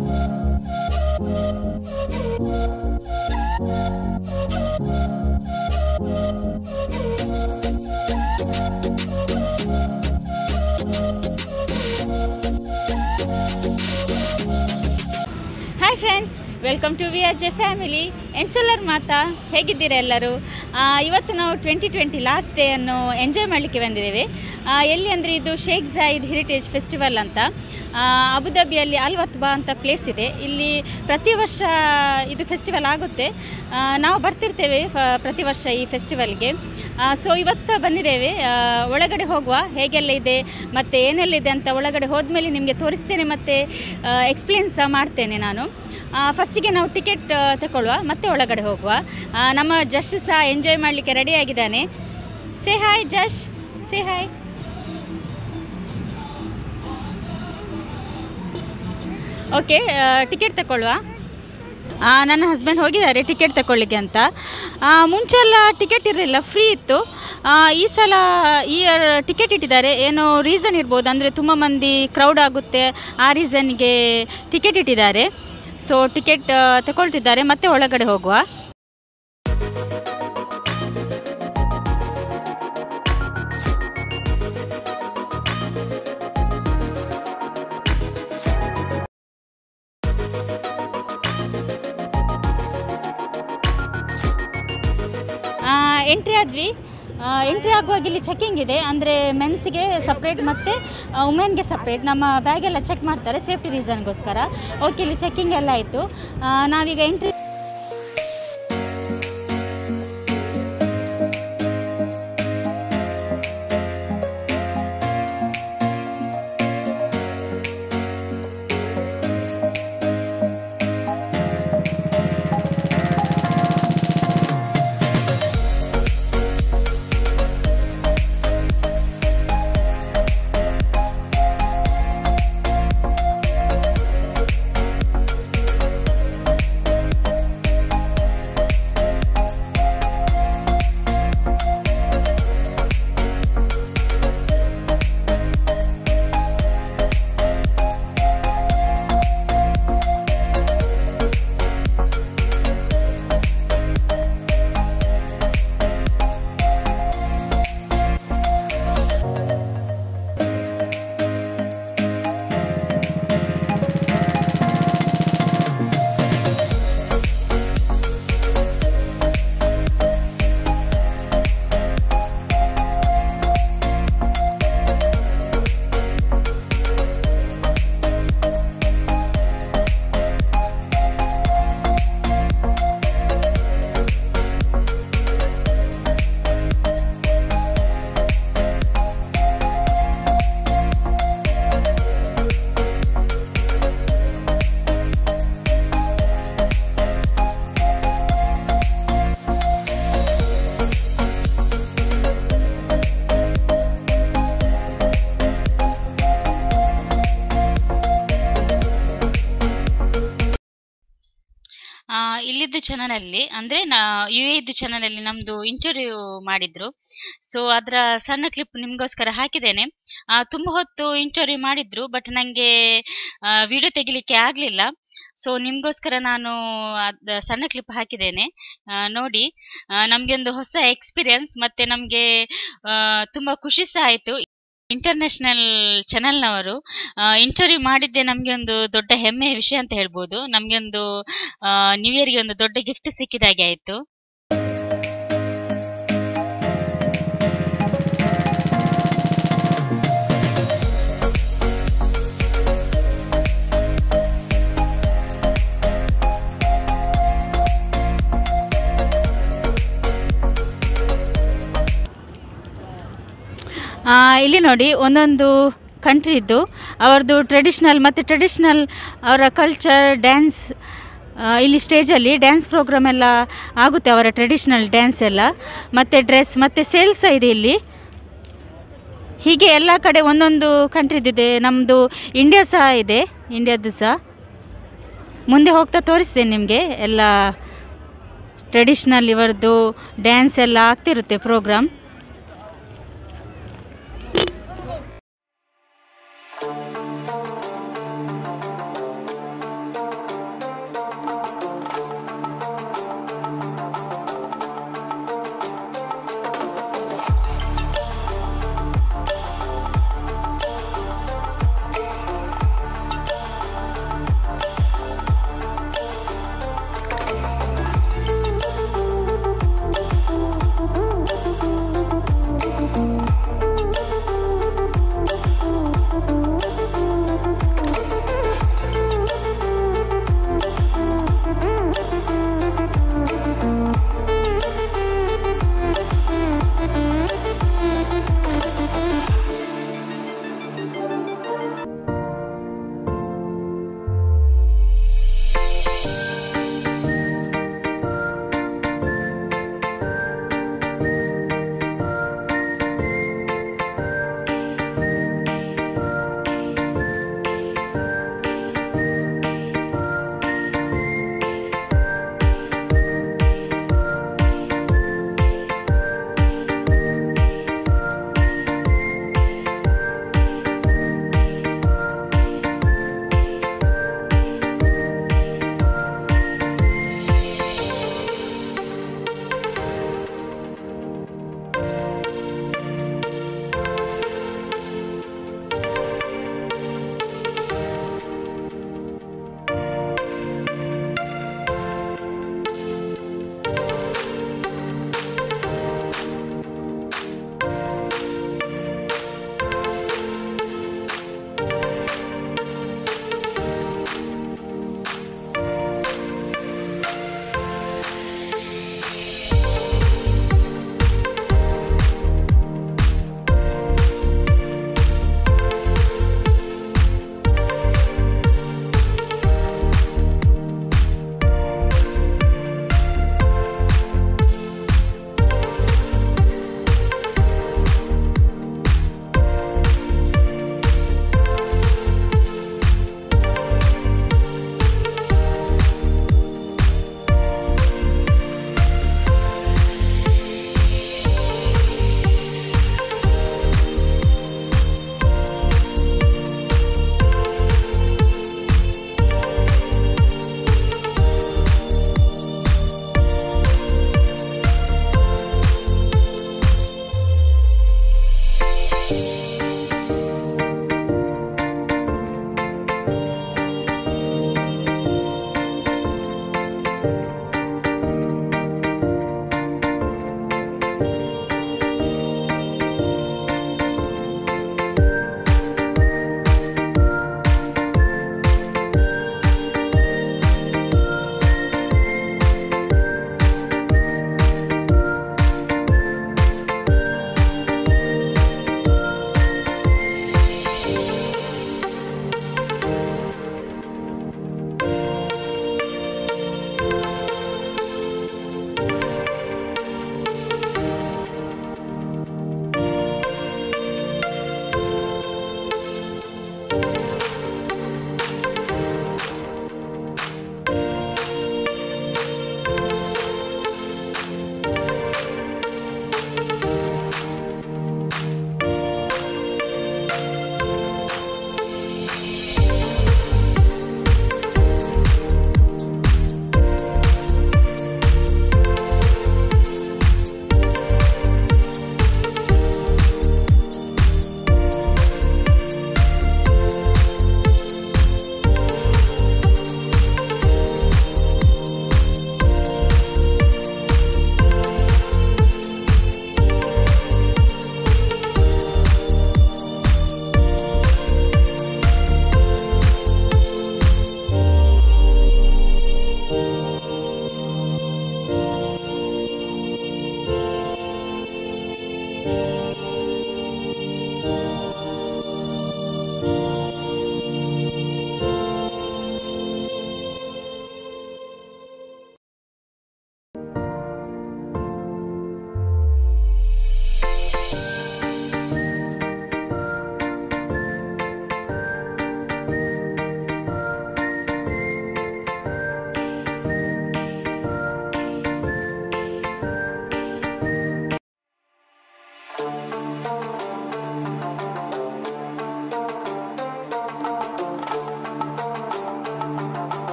hi friends welcome to V R J family ಎನ್ಚುಲರ್ ಮಾತಾ ಹೇಗಿದ್ದೀರಾ ಎಲ್ಲರೂ ಆ, ಇವತ್ತು ನಾವು ಟ್ವೆಂಟಿ ಟ್ವೆಂಟಿ ಲಾಸ್ಟ್ ಡೇಯನ್ನು ಎಂಜಾಯ್ ಮಾಡಲಿಕ್ಕೆ ಬಂದಿದ್ದೇವೆ ಆ, ಎಲ್ಲಿ ಅಂದರೆ ಇದು ಶೇಖ್ ಜಾಯಿದ್ ಹೆರಿಟೇಜ್ ಫೆಸ್ಟಿವಲ್ ಅಂತ ಆ, ಅಬುದಾಬಿಯಲ್ಲಿ ಅಲ್ವತ್ಬಾ ಅಂತ ಪ್ಲೇಸ್ ಇದೆ ಇಲ್ಲಿ ಪ್ರತಿ ವರ್ಷ ಇದು ಫೆಸ್ಟಿವಲ್ ಆಗುತ್ತೆ ಆ, ನಾವು ಬರ್ತಿರ್ತೇವೆ ಫ- ಪ್ರತಿ ವರ್ಷ ಈ ಫೆಸ್ಟಿವಲ್ಗೆ ಸೊ ಇವತ್ತು ಸಹ ಬಂದಿದ್ದೇವೆ ಆ, ಒಳಗಡೆ ಹೋಗುವ ಹೇಗೆಲ್ಲ ಇದೆ ಮತ್ತು ಏನೆಲ್ಲ ಇದೆ ಅಂತ ಒಳಗಡೆ ಹೋದ್ಮೇಲೆ ನಿಮಗೆ ತೋರಿಸ್ತೇನೆ ಮತ್ತು ಎಕ್ಸ್ಪ್ಲೇನ್ ಸಹ ಮಾಡ್ತೇನೆ ನಾನು ಫಸ್ಟಿಗೆ ನಾವು ಟಿಕೆಟ್ ತಗೊಳ್ಳುವ ಮತ್ತೆ ಒಳಗಡೆ ಹೋಗುವ ಆ, ನಮ್ಮ ಜಸ್ಟ್ ಸಹ ಎಂಜಾಯ್ ಮಾಡಲಿಕ್ಕೆ ರೆಡಿ ಆಗಿದ್ದಾನೆ say hi Jash say hi okay ticket ತಗೊಳ್ಳುವ ಆ, ನನ್ನ ಹಸ್ಬೆಂಡ್ ಹೋಗಿದ್ದಾರೆ ಟಿಕೆಟ್ ತಗೊಳ್ಳಿಕ್ಕೆ ಅಂತ ಆ, ಮುಂಚೆ ಎಲ್ಲ ಟಿಕೆಟ್ ಇರಲಿಲ್ಲ ಫ್ರೀ ಇತ್ತು ಆ, ಈ ಸಲ ಈ ಟಿಕೆಟ್ ಇಟ್ಟಿದ್ದಾರೆ ಏನೋ ರೀಸನ್ ಇರ್ಬೋದು ಅಂದರೆ ತುಂಬ ಮಂದಿ ಕ್ರೌಡ್ ಆಗುತ್ತೆ ಆ ರೀಸನ್ಗೆ ಟಿಕೆಟ್ ಇಟ್ಟಿದ್ದಾರೆ ಸೊ ಟಿಕೆಟ್ ತಗೊಳ್ತಿದ್ದಾರೆ ಮತ್ತೆ ಒಳಗಡೆ ಹೋಗುವ ಎಂಟ್ರಿ ಆದ್ವಿ ಎಂಟ್ರಿ ಆಗುವಾಗ ಇಲ್ಲಿ ಚೆಕಿಂಗ್ ಇದೆ ಅಂದರೆ ಮೆನ್ಸ್ಗೆ ಸಪ್ರೇಟ್ ಮತ್ತು ವುಮೆನ್ಗೆ ಸಪ್ರೇಟ್ ನಮ್ಮ ಬ್ಯಾಗೆಲ್ಲ ಚೆಕ್ ಮಾಡ್ತಾರೆ ಸೇಫ್ಟಿ ರೀಸನ್ಗೋಸ್ಕರ ಓಕೆ ಇಲ್ಲಿ ಚೆಕಿಂಗ್ ಎಲ್ಲ ಆಯಿತು ನಾವೀಗ ಎಂಟ್ರಿ ಆ, ಇಲ್ಲಿದ್ದು ಚಾನಲಲ್ಲಿ ಅಂದರೆ ನಾ ಯು ಎದ್ದು ಚಾನಲಲ್ಲಿ ನಮ್ಮದು ಇಂಟರ್ವ್ಯೂ ಮಾಡಿದ್ರು ಸೊ ಅದರ ಸಣ್ಣ ಕ್ಲಿಪ್ ನಿಮಗೋಸ್ಕರ ಹಾಕಿದ್ದೇನೆ ಆ, ತುಂಬ ಹೊತ್ತು ಇಂಟರ್ವ್ಯೂ ಮಾಡಿದ್ರು ಬಟ್ ನನಗೆ ವಿಡಿಯೋ ತೆಗಿಲಿಕ್ಕೆ ಆಗಲಿಲ್ಲ ಸೊ ನಿಮಗೋಸ್ಕರ ನಾನು ಅದ್ ಸಣ್ಣ ಕ್ಲಿಪ್ ಹಾಕಿದ್ದೇನೆ ಆ, ನೋಡಿ ನಮಗೆ ಒಂದು ಹೊಸ ಎಕ್ಸ್ಪೀರಿಯನ್ಸ್ ಮತ್ತು ನಮಗೆ ತುಂಬ ಖುಷಿ ಸಹ ಆಯಿತು ಇಂಟರ್ನ್ಯಾಷನಲ್ ಚಾನೆಲ್ನವರು ಇಂಟರ್ವ್ಯೂ ಮಾಡಿದ್ದೆ ನಮಗೆ ಒಂದು ದೊಡ್ಡ ಹೆಮ್ಮೆಯ ವಿಷಯ ಅಂತ ಹೇಳ್ಬೋದು ನಮಗೆ ಒಂದು ನ್ಯೂ ಇಯರ್ಗೆ ಒಂದು ದೊಡ್ಡ ಗಿಫ್ಟ್ ಸಿಕ್ಕಿದಾಗೆ ಆಯಿತು ಆ, ಇಲ್ಲಿ ನೋಡಿ ಒಂದೊಂದು ಕಂಟ್ರಿದ್ದು ಅವರದ್ದು ಟ್ರೆಡಿಷ್ನಲ್ ಮತ್ತು ಟ್ರೆಡಿಷ್ನಲ್ ಅವರ ಕಲ್ಚರ್ ಡ್ಯಾನ್ಸ್ ಇಲ್ಲಿ ಸ್ಟೇಜಲ್ಲಿ ಡ್ಯಾನ್ಸ್ ಪ್ರೋಗ್ರಾಮ್ ಎಲ್ಲ ಆಗುತ್ತೆ ಅವರ ಟ್ರೆಡಿಷ್ನಲ್ ಡ್ಯಾನ್ಸ್ ಎಲ್ಲ ಮತ್ತು ಡ್ರೆಸ್ ಮತ್ತು ಸೇಲ್ಸ್ ಇದೆ ಇಲ್ಲಿ ಹೀಗೆ ಎಲ್ಲ ಕಡೆ ಒಂದೊಂದು ಕಂಟ್ರಿದಿದೆ ನಮ್ಮದು ಇಂಡಿಯಾ ಸಹ ಇದೆ ಇಂಡಿಯಾದ್ದು ಸಹ ಮುಂದೆ ಹೋಗ್ತಾ ತೋರಿಸ್ತೇನೆ ನಿಮಗೆ ಎಲ್ಲ ಟ್ರೆಡಿಷ್ನಲ್ ಇವರದ್ದು ಡ್ಯಾನ್ಸ್ ಎಲ್ಲ ಆಗ್ತಿರುತ್ತೆ ಪ್ರೋಗ್ರಾಮ್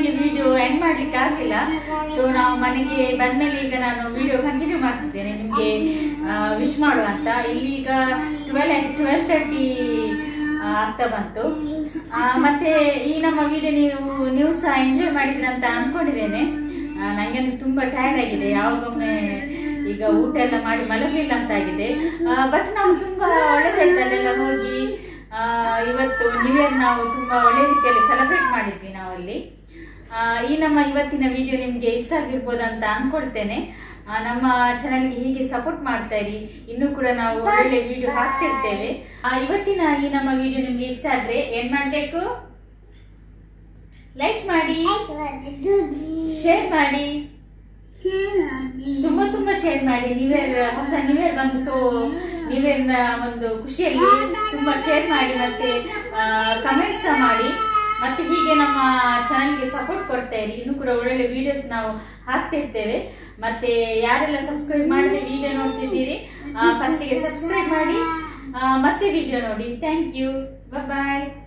ನಮಗೆ ವಿಡಿಯೋ ಎಂಡ್ ಮಾಡ್ಲಿಕ್ಕೆ ಆಗಲಿಲ್ಲ ಸೊ ನಾವು ಮನೆಗೆ ಬಂದ್ಮೇಲೆ ಈಗ ನಾನು ವಿಡಿಯೋ ಕಂಟಿನ್ಯೂ ಮಾಡ್ತಿದ್ದೇನೆ ನಿಮಗೆ ವಿಶ್ ಮಾಡುವಂತ ಇಲ್ಲಿ ಈಗ ಟ್ವೆಲ್ ಟ್ವೆಲ್ ತರ್ಟಿ ಆಗ್ತಾ ಬಂತು ಆ, ಮತ್ತೆ ಈ ನಮ್ಮ ವಿಡಿಯೋ ನೀವು ನೀವು ಸಹ ಎಂಜಾಯ್ ಮಾಡಿದ್ರಿ ಅಂತ ಅನ್ಕೊಂಡಿದ್ದೇನೆ ಆ, ನಂಗಂತೂ ತುಂಬಾ ಟಯರ್ಡ್ ಆಗಿದೆ ಯಾವಾಗೊಮ್ಮೆ ಈಗ ಊಟ ಎಲ್ಲ ಮಾಡಿ ಮಲಗಲಿಲ್ಲ ಅಂತ ಆಗಿದೆ ಬಟ್ ನಾವು ತುಂಬಾ ಒಳ್ಳೆದಾಯ್ತು ಅಲ್ಲೆಲ್ಲ ಹೋಗಿ ಆ, ಇವತ್ತು ನ್ಯೂ ಇಯರ್ ನಾವು ತುಂಬಾ ಒಳ್ಳೆ ರೀತಿಯಲ್ಲಿ ಸೆಲೆಬ್ರೇಟ್ ಮಾಡಿದ್ವಿ ನಾವಲ್ಲಿ ಆ, ಈ ನಮ್ಮ ಇವತ್ತಿನ ವಿಡಿಯೋ ನಿಮಗೆ ಇಷ್ಟ ಆಗಿರ್ಬೋದಂತ ಅನ್ಕೊಳ್ತೇನೆ ಆ, ನಮ್ಮ ಚಾನಲ್ಗೆ ಹೀಗೆ ಸಪೋರ್ಟ್ ಮಾಡ್ತಾ ಇರಿ ಇನ್ನೂ ಕೂಡ ನಾವು ಒಳ್ಳೆ ವಿಡಿಯೋ ಹಾಕ್ತಿರ್ತೇವೆ ಆ, ಇವತ್ತಿನ ಈ ನಮ್ಮ ವಿಡಿಯೋ ನಿಮ್ಗೆ ಇಷ್ಟ ಆದ್ರೆ ಏನ್ ಮಾಡ್ಬೇಕು ಲೈಕ್ ಮಾಡಿ ಶೇರ್ ಮಾಡಿ ತುಂಬಾ ತುಂಬಾ ಶೇರ್ ಮಾಡಿ ನ್ಯೂ ಇಯರ್ ಹೊಸ ನ್ಯೂ ಇಯರ್ ಬಂತು ಸೊ ನ್ಯೂ ಇಯರ್ ನ ಒಂದು ಖುಷಿಯಲ್ಲಿ ತುಂಬಾ ಶೇರ್ ಮಾಡಿ ಮತ್ತೆ ಕಮೆಂಟ್ಸ್ ಸಹ ಮಾಡಿ ಮತ್ತೆ ಹೀಗೆ ನಮ್ಮ ಚಾನಲ್ಗೆ ಸಪೋರ್ಟ್ ಕೊಡ್ತಾ ಇರಿ ಇನ್ನು ಕೂಡ ಒಳ್ಳೊಳ್ಳೆ ವಿಡಿಯೋಸ್ ನಾವು ಹಾಕ್ತಿರ್ತೇವೆ ಮತ್ತೆ ಯಾರೆಲ್ಲ ಸಬ್ಸ್ಕ್ರೈಬ್ ಮಾಡದೆ ವಿಡಿಯೋ ನೋಡ್ತಿದ್ದೀರಿ ಫಸ್ಟಿಗೆ ಸಬ್ಸ್ಕ್ರೈಬ್ ಮಾಡಿ ಆ, ಮತ್ತೆ ವಿಡಿಯೋ ನೋಡಿ ಥ್ಯಾಂಕ್ ಯು ಬಾಯ್